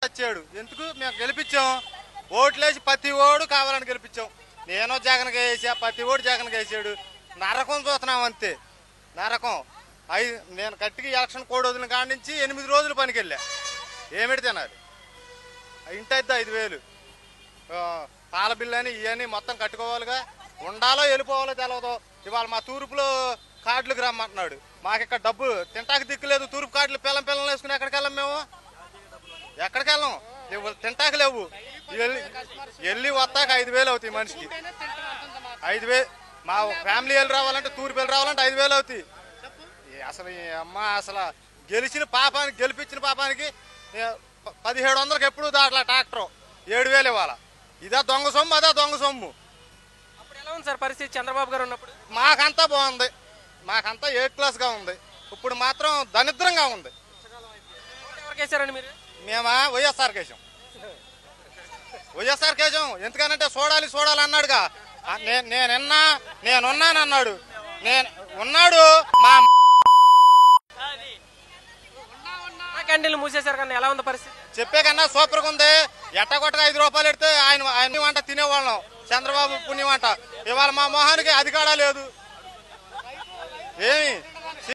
వచ్చాడు ఎందుకు మేము గెలిపించాం ఓట్లేసి ప్రతి ఓడు కావాలని గెలిపించాం నేను జగన్ వేసా ప్రతి ఓడు జగన్ వేసాడు నరకం చూస్తున్నాం అంతే నరకం ఐదు నేను కట్టికి ఎలక్షన్ కోడ్ వదిలిన కాడి నుంచి ఎనిమిది రోజులు పనికి వెళ్ళా ఏమిటి తినాలి ఇంటి అయితే ఐదు వేలు ఆ, పాల బిల్లు అని ఇవన్నీ మొత్తం కట్టుకోవాలిగా ఉండాలో వెళ్ళిపోవాలో తెలవదు ఇవాళ మా తూర్పులో కార్డులకు రమ్మంటున్నాడు మాకు ఇక్కడ డబ్బు తింటాకి దిక్కులేదు తూర్పు కార్డులు పిల్లం పిల్లలు వేసుకుని ఎక్కడికి వెళ్ళాం మేము ఎక్కడికి వెళ్ళాం లేవు, తింటాకి లేవు వెళ్ళి వెళ్ళి వస్తాక ఐదు వేలు అవుతాయి మనిషికి ఐదు వేలు మా ఫ్యామిలీ వెళ్ళి రావాలంటే తూర్పు వెళ్ళి రావాలంటే ఐదు వేలు అవుతాయి ఈ అసలు ఈ అమ్మ అసలు గెలిచిన పాపానికి గెలిపించిన పాపానికి ఏ, ప- పదిహేడు వందలకి ఎప్పుడు దాట్లా ట్రాక్టర్ ఏడు వేలు ఇవ్వాలా ఇదా దొంగ సొమ్ము అదా దొంగ సొమ్ము అప్పుడు ఎలా ఉంది సార్ పరిస్థితి చంద్రబాబు గారు ఉన్నప్పుడు మాకంతా బాగుంది మాకంతా ఎయిట్ క్లాస్గా ఉంది ఇప్పుడు మాత్రం దరిద్రంగా ఉంది ఓటు ఎవరికి వేశారండి మీరు మేమా వైఎస్ఆర్ కేశం వైఎస్ఆర్ కేశం ఎందుకనంటే చూడాలి చూడాలి అన్నాడుగా ఆ, నే- నేనున్నా నేనున్నాను అన్నాడు నేను ఉన్నాడు మా క్యాంటీన్లు మూసేశారు కానీ ఎలా ఉంది పరిస్థితి చెప్పే కన్నా సూపర్గా ఉంది ఎట్టగొట్టగా ఐదు రూపాయలు ఎడితే ఆయన ఆయన వంట తినేవాళ్ళం చంద్రబాబు పుణ్యం వంట ఇవాళ మా మొహానికి అది కూడా లేదు ఏమి